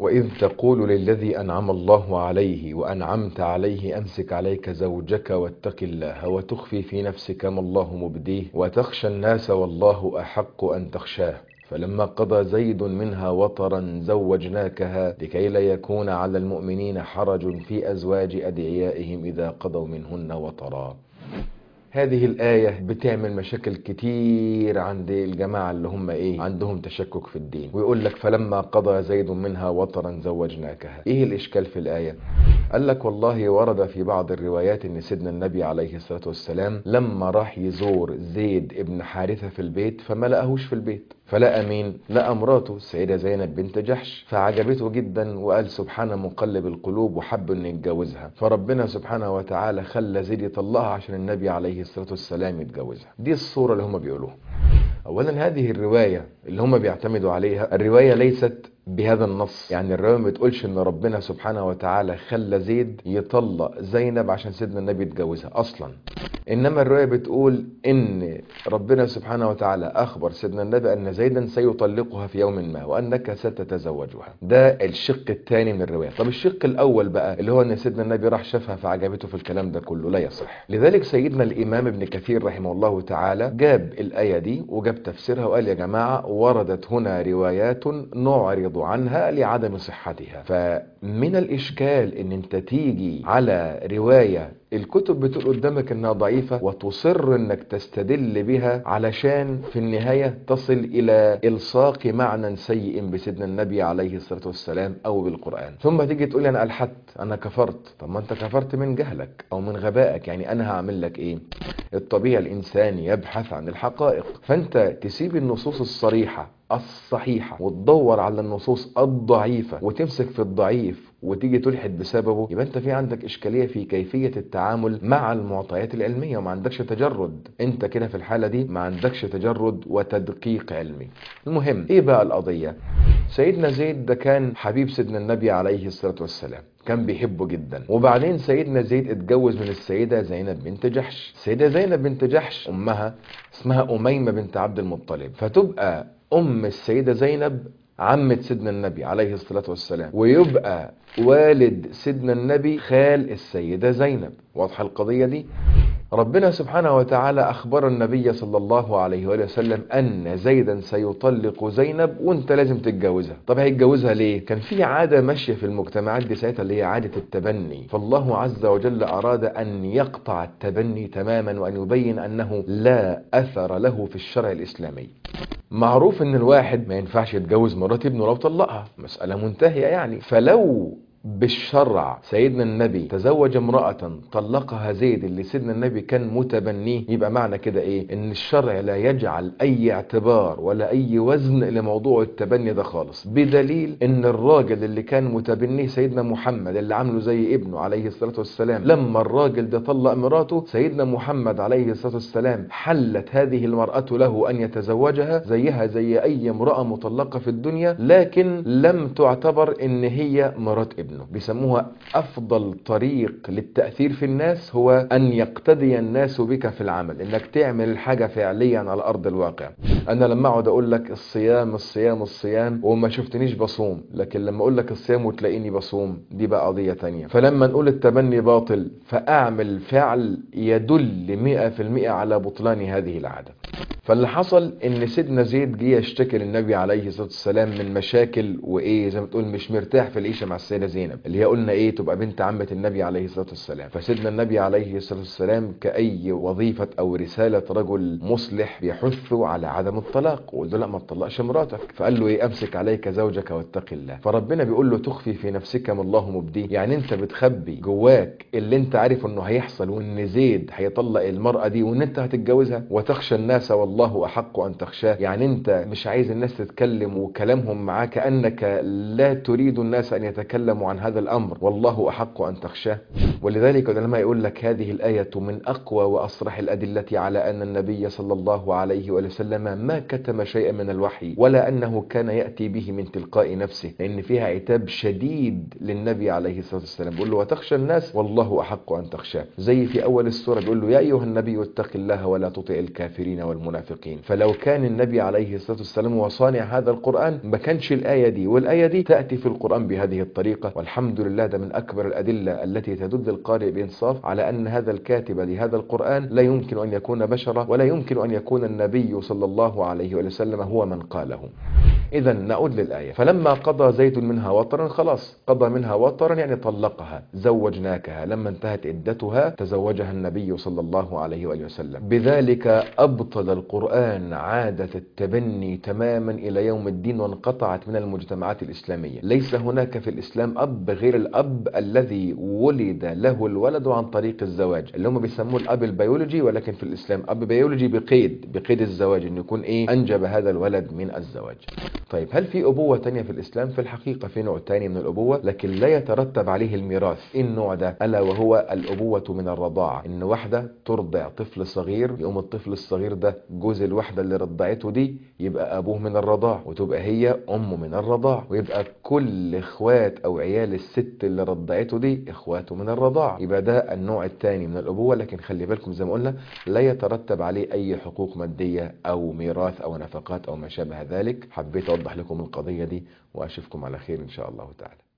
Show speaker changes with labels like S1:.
S1: وإذ تقول للذي أنعم الله عليه وأنعمت عليه أمسك عليك زوجك واتق الله وتخفي في نفسك ما الله مبديه وتخشى الناس والله أحق أن تخشاه فلما قضى زيد منها وطرا زوجناكها لكي لا يكون على المؤمنين حرج في أزواج أدعيائهم إذا قضوا منهن وطرا هذه الآية بتعمل مشاكل كتير عند الجماعة اللي هم ايه عندهم تشكك في الدين ويقول لك فلما قضى زيد منها وطرا زوجناكها ايه الاشكال في الآية قال لك والله ورد في بعض الروايات ان سيدنا النبي عليه الصلاة والسلام لما راح يزور زيد ابن حارثة في البيت فما لقاهوش في البيت فلقى مين؟ لقى مراته السيدة زينب بنت جحش فعجبته جدا وقال سبحان مقلب القلوب وحب انه يتجوزها فربنا سبحانه وتعالى خلى زيد يطلقها عشان النبي عليه الصلاة والسلام يتجوزها دي الصورة اللي هم بيقولوها اولا هذه الرواية اللي هم بيعتمدوا عليها الرواية ليست بهذا النص يعني الرواية ما بتقولش ان ربنا سبحانه وتعالى خلى زيد يطلق زينب عشان سيدنا النبي يتجوزها اصلا انما الرواية بتقول ان ربنا سبحانه وتعالى اخبر سيدنا النبي ان زيدا سيطلقها في يوم ما وانك ستتزوجها ده الشق الثاني من الرواية طب الشق الاول بقى اللي هو ان سيدنا النبي راح شافها فعجبته في الكلام ده كله لا يصح لذلك سيدنا الامام ابن كثير رحمه الله تعالى جاب الايه دي وجاب تفسيرها وقال يا جماعه وردت هنا روايات نعرض عنها لعدم صحتها فمن الاشكال ان انت تيجي على روايه الكتب بتقول قدامك انها ضعيفة وتصر انك تستدل بها علشان في النهاية تصل الى الصاق معنى سيء بسيدنا النبي عليه الصلاة والسلام او بالقرآن ثم تيجي تقول انا الحدت انا كفرت طب ما انت كفرت من جهلك او من غبائك يعني انا هعمل لك ايه الطبيعي الانساني يبحث عن الحقائق فانت تسيب النصوص الصريحة الصحيحة وتدور على النصوص الضعيفة وتمسك في الضعيف وتيجي تلحد بسببه يبقى انت في عندك اشكاليه في كيفيه التعامل مع المعطيات العلميه وما عندكش تجرد انت كده في الحاله دي ما عندكش تجرد وتدقيق علمي المهم ايه بقى القضيه سيدنا زيد ده كان حبيب سيدنا النبي عليه الصلاه والسلام كان بيحبه جدا وبعدين سيدنا زيد اتجوز من السيدة زينب بنت جحش السيدة زينب بنت جحش أمها اسمها أميمة بنت عبد المطلب فتبقى أم السيدة زينب عمة سيدنا النبي عليه الصلاة والسلام ويبقى والد سيدنا النبي خال السيدة زينب واضحة القضية دي ربنا سبحانه وتعالى أخبر النبي صلى الله عليه وآله وسلم أن زيدا سيطلق زينب وانت لازم تتجوزها طب هيتجوزها ليه؟ كان في عادة ماشية في المجتمعات دي ساعتها اللي هي عادة التبني فالله عز وجل أراد أن يقطع التبني تماما وأن يبين أنه لا أثر له في الشرع الإسلامي معروف ان الواحد ما ينفعش يتجوز مرات ابنه لو طلقها مسألة منتهية يعني فلو بالشرع سيدنا النبي تزوج امرأة طلقها زيد اللي سيدنا النبي كان متبنيه يبقى معنى كده ايه ان الشرع لا يجعل اي اعتبار ولا اي وزن لموضوع التبني ده خالص بدليل ان الراجل اللي كان متبنيه سيدنا محمد اللي عامله زي ابنه عليه الصلاة والسلام لما الراجل ده طلق مراته سيدنا محمد عليه الصلاة والسلام حلت هذه المرأة له ان يتزوجها زيها زي اي امرأة مطلقة في الدنيا لكن لم تعتبر ان هي مرات ابنه ابنه بيسموها افضل طريق للتأثير في الناس هو ان يقتدي الناس بك في العمل انك تعمل الحاجة فعليا على ارض الواقع انا لما اقعد اقول لك الصيام الصيام الصيام وما شفتنيش بصوم لكن لما اقول لك الصيام وتلاقيني بصوم دي بقى قضية تانية فلما نقول التبني باطل فاعمل فعل يدل مئة في المئة على بطلان هذه العادة فاللي حصل ان سيدنا زيد جه يشتكي للنبي عليه الصلاه والسلام من مشاكل وايه زي ما تقول مش مرتاح في العيشه مع السيده زينب اللي هي قلنا ايه تبقى بنت عمه النبي عليه الصلاه والسلام فسيدنا النبي عليه الصلاه والسلام كاي وظيفه او رساله رجل مصلح بيحثه على عدم الطلاق وقال له لا ما تطلقش مراتك فقال له ايه امسك عليك زوجك واتق الله فربنا بيقول له تخفي في نفسك ما الله مبديه يعني انت بتخبي جواك اللي انت عارف انه هيحصل وان زيد هيطلق المراه دي وان انت هتتجوزها وتخشى الناس والله والله أحق أن تخشاه يعني أنت مش عايز الناس تتكلم وكلامهم معاه كأنك لا تريد الناس أن يتكلموا عن هذا الأمر والله أحق أن تخشاه ولذلك العلماء يقول لك هذه الآية من أقوى وأصرح الأدلة على أن النبي صلى الله عليه وسلم ما كتم شيئا من الوحي ولا أنه كان يأتي به من تلقاء نفسه لأن فيها عتاب شديد للنبي عليه الصلاة والسلام بيقول له وتخشى الناس والله أحق أن تخشاه زي في أول السورة بيقول له يا أيها النبي اتق الله ولا تطع الكافرين والمنافقين فلو كان النبي عليه الصلاة والسلام هو صانع هذا القرآن ما كانش الآية دي والآية دي تأتي في القرآن بهذه الطريقة والحمد لله ده من أكبر الأدلة التي تدل القارئ بإنصاف على أن هذا الكاتب لهذا القرآن لا يمكن أن يكون بشرا ولا يمكن أن يكون النبي صلى الله عليه وسلم هو من قاله إذا نعود للآية فلما قضى زيد منها وطرا خلاص قضى منها وطرا يعني طلقها زوجناكها لما انتهت عدتها تزوجها النبي صلى الله عليه وآله وسلم بذلك أبطل القرآن عادة التبني تماما إلى يوم الدين وانقطعت من المجتمعات الإسلامية ليس هناك في الإسلام أب غير الأب الذي ولد له الولد عن طريق الزواج اللي هم بيسموه الأب البيولوجي ولكن في الإسلام أب بيولوجي بقيد بقيد الزواج إنه يكون إيه أنجب هذا الولد من الزواج طيب هل في أبوة تانية في الإسلام في الحقيقة في نوع تاني من الأبوة لكن لا يترتب عليه الميراث إيه النوع ده ألا وهو الأبوة من الرضاعة إن واحدة ترضع طفل صغير يقوم الطفل الصغير ده جوز الواحدة اللي رضعته دي يبقى أبوه من الرضاع وتبقى هي أمه من الرضاع ويبقى كل إخوات أو عيال الست اللي رضعته دي إخواته من الرضاع يبقى ده النوع الثاني من الأبوة لكن خلي بالكم زي ما قلنا لا يترتب عليه أي حقوق مادية أو ميراث أو نفقات أو ما شابه ذلك حبيت أوضح لكم القضية دي وأشوفكم على خير إن شاء الله تعالى